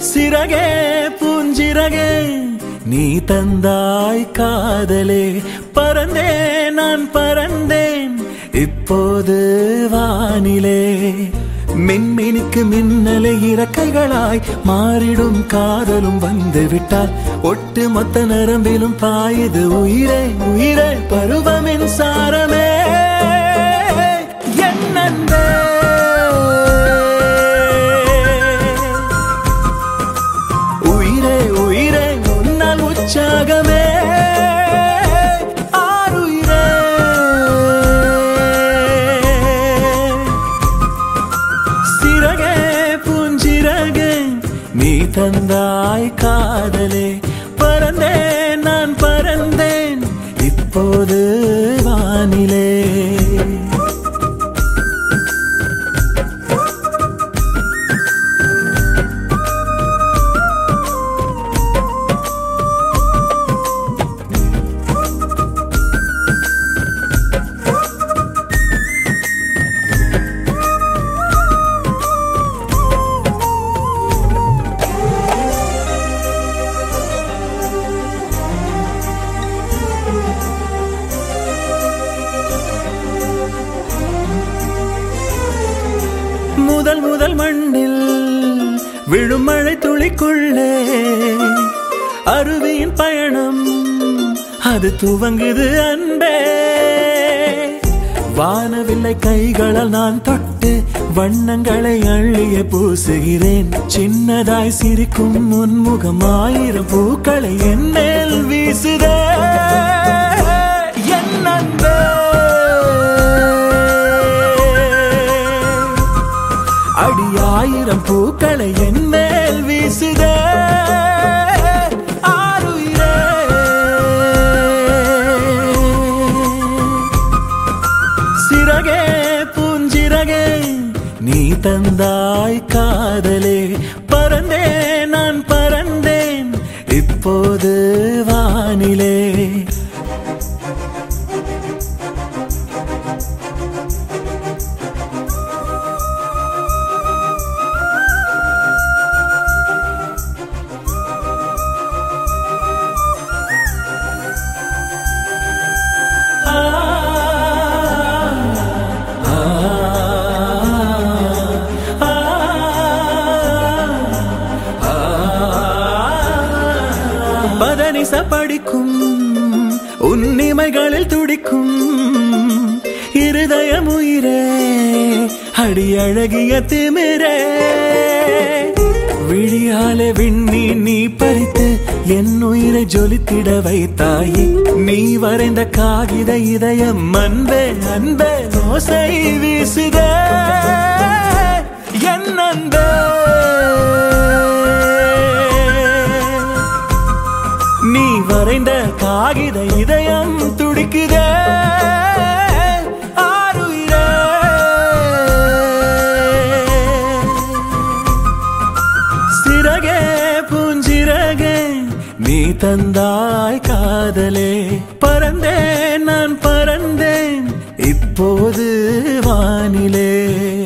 சிறகே பூஞ்சிறகே நீ தந்தாய் காதலே பறந்தேன் நான் பறந்தேன் இப்போது வானிலே மின்மினிக்கு மின்னலை இறக்கைகளாய் மாறிடும் காதலும் வந்து விட்டால் ஒட்டு மொத்த நரம்பிலும் பாயுது உயிரே உயிரே பருவமின் சாரமே என் அன்பே. உயிரே உயிரே உன்னால் உற்சாகமே ஆருயிரே சிறகே பூஞ்சிறகே நீ தந்தாய் காதலே பறந்தேன் நான் பறந்தேன் இப்போது வானிலே முதல் முதல் மண்ணில் விழும் மழை துளிக்குள்ளே அருவியின் பயணம் அது துவங்குது அன்பே வானவில்லை கைகளால் நான் தொட்டு வண்ணங்களை அள்ளிய பூசுகிறேன் சின்னதாய் சிரிக்கும் முன்முகம் ஆயிரம் பூக்களை என் மேல் வீசுதே என் அன்பே அடி ஆயிரம் பூக்களை என் மேல் வீசுதே ஆருயிரே. சிறகே பூஞ்சிறகே நீ தந்தாய் காதலே பறந்தேன் நான் பறந்தேன் இப்போது வானிலே பதனிச படிக்கும் உன்னிமைகளில் துடிக்கும் இருதயம் உயிரே அடி அழகிய திமிரே விழியாலே விண்ணி நீ பறித்து என் உயிரை ஜொலித்திட வைத்தாயே நீ வரைந்த காகித இதயம் அன்பே அன்பே ஓசை வீசுதே என் அன்பே நீ வரைந்த காகித இதயம் துடிக்குதே ஆருயிரே. சிறகே பூஞ்சிறகே நீ தந்தாய் காதலே பறந்தேன் நான் பறந்தேன் இப்போது வானிலே